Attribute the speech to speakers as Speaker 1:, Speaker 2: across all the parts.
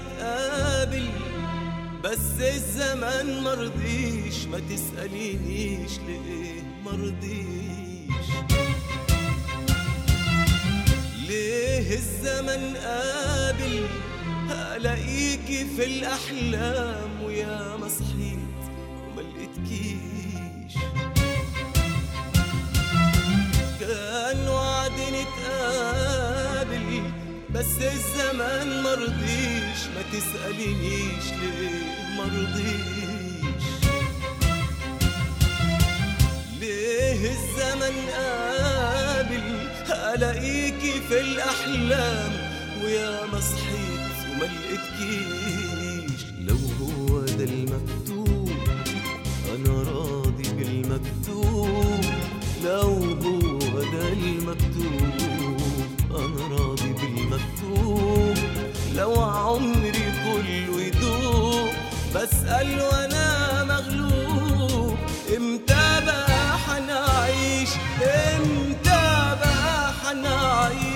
Speaker 1: نتقابل بس الزمان مرضيش ما تسألينيش ليه مرضيش ليه الزمن قابل الاقيكي في الاحلام ويا ما صحيت وما لقيتكيش كان وعد نتقابل بس الزمان مرضيش ما تسألينيش ليه مرضيش ليه الزمن قابل الاقيكي في الاحلام ويا ما صحيت وما لقيتكيش لو هو ده المكتوب انا راضي بالمكتوب لو هو ده المكتوب انا راضي بالمكتوب لو عمري كله يدوب بسأل وانا مغلوب امتى بقى حنعيش امتى بقى حنعيش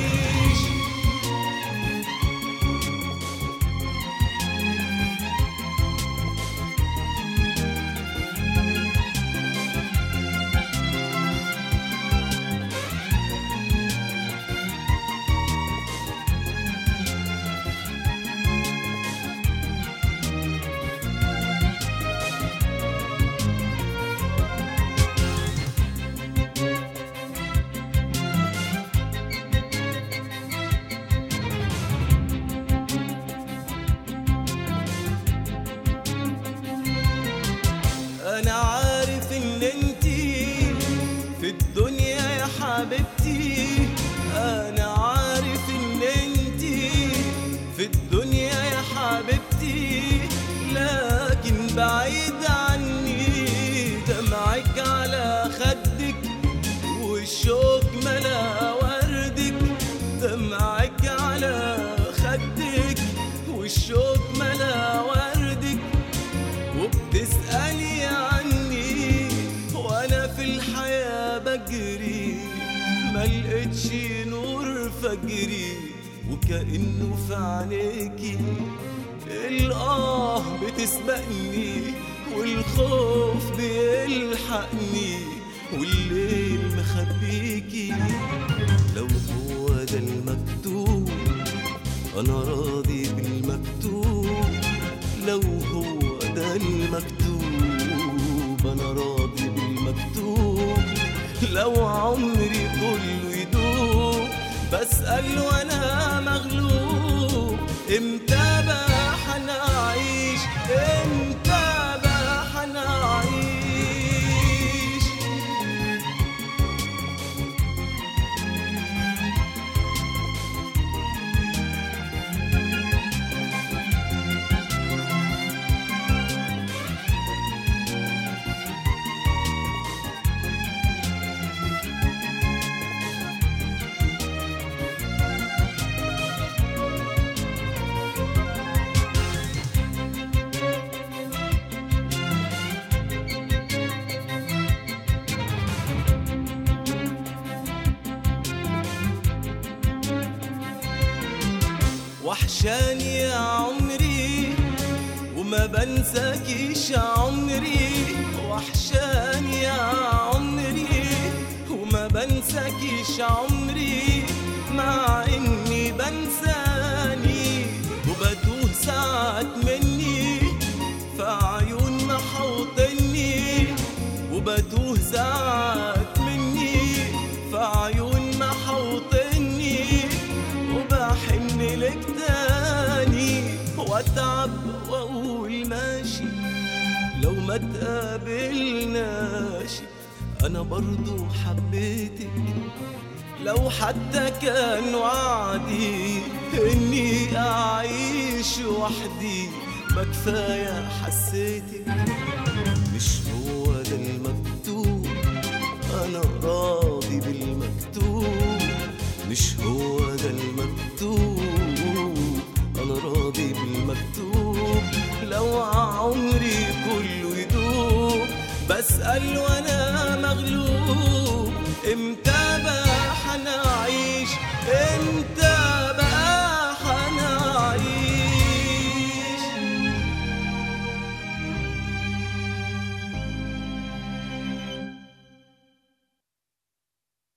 Speaker 1: انا عارف ان انتي في الدنيا يا حبيبتي انا عارف ان انتي في الدنيا يا حبيبتي لكن بعيد عني دمعك على خدك والشوق ملا وردك دمعك على خدك والشوق ملا وردك وبتسألي عني وانا في الحياة بجري ما لقيتش نور فجري وكأنه في عينيكي الآه بتسبقني والخوف بيلحقني والليل مخبيكي لو هو ده المكتوب أنا راضي بالمكتوب لو هو ده المكتوب أنا راضي بالمكتوب لو عمري كله يدوب بسأل وأنا مغلوب إمتى بقى حنعيش إمتى بقى حنعيش وحشاني يا عمري وما بنساكيش يا عمري وحشاني يا عمري وما بنساكيش يا عمري مع اني بنساني وبتوه ساعات مني في عيون محوطني وبتوه ساعات مني في عيون محوطني وبحن لك تاني واتعب واقول ماشي لو ما تقابلناش انا برضو حبيتك لو حتى كان وعدي اني اعيش وحدي ما كفايه حسيتك مش هو ده المكتوب انا راضي بالمكتوب مش هو ده المكتوب انا راضي بالمكتوب لو عمري كله يدوب بسأل وانا مغلوب امتى بقى حنعيش امتى